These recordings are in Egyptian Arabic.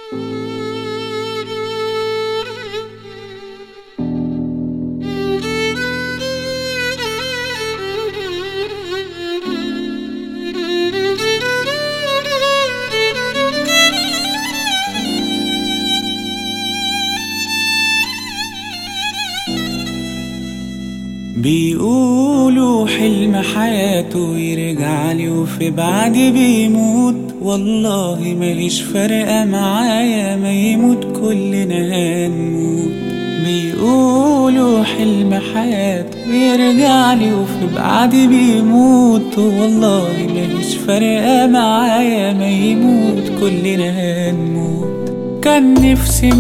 بيقولوا حلم حياته يرجع لي وفي بعدي بيموت والله ماليش فارقة معايا ما يموت كلنا هنموت بيقولوا حلم حياته يرجع لي وفي بعدي بيموت والله ماليش فارقة معايا ما يموت كلنا هنموت كان نفسي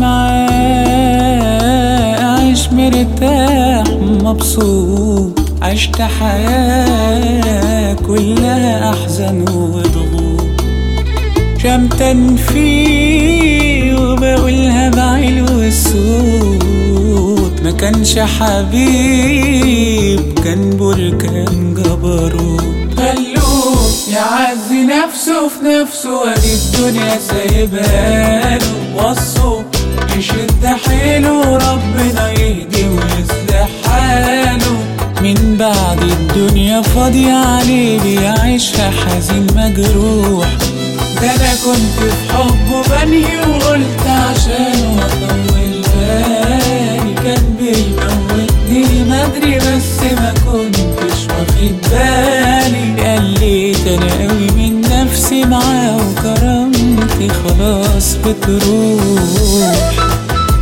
معاه أعيش مرتاح مبسوط عشت حياة كلها أحزان وضغوط شمتان فيه وبقولها بعلو الصوت ما كانش حبيب كان بركان جبروت خلوه يعز نفسه في نفسه وادي الدنيا سايبها له وصوا يشد حيله ربنا يهدي ويصلح حاله من بعد الدنيا فاضية عليه بيعيشها حزين مجروح ده انا كنت في حبه بنهي وقلت عشان اطول بالي كان بيموتني مدري بس ما كنتش واخد بالي قليت انا قوي من نفسي معاه وكرامتي خلاص بتروح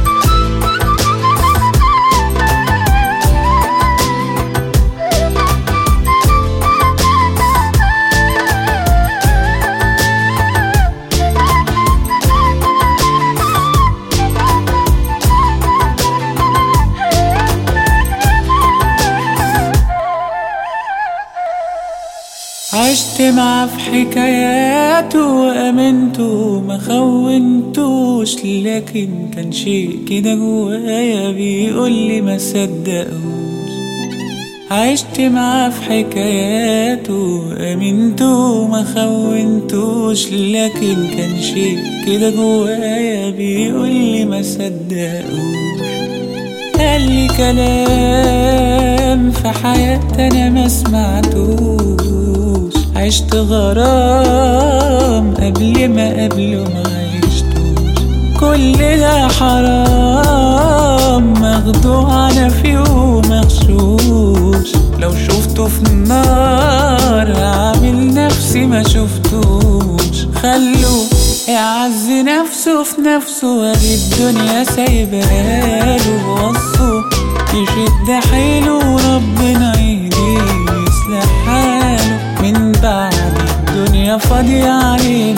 عشت معاه في حكاياته وامنته ما خونتوش لكن كان شيء كده جوايا بيقولي ما صدقوش عشت معاه في حكاياته وامنته ما خونتوش لكن كان شيء كده جوايا بيقولي ما صدقوش قال لي كلام في حياتي انا ما سمعتوش عشت غرام قبل ما قبله ما عشتوش كل ده حرام مخدوع انا فيه ومغشوش لو شفته في النار هعمل نفسي ما شفتوش خلوه يعز نفسه في نفسه وادي الدنيا سايبها له وصه يشد حيله وربنا يهديه ويصلح حاله من بعد الدنيا فاضية عليه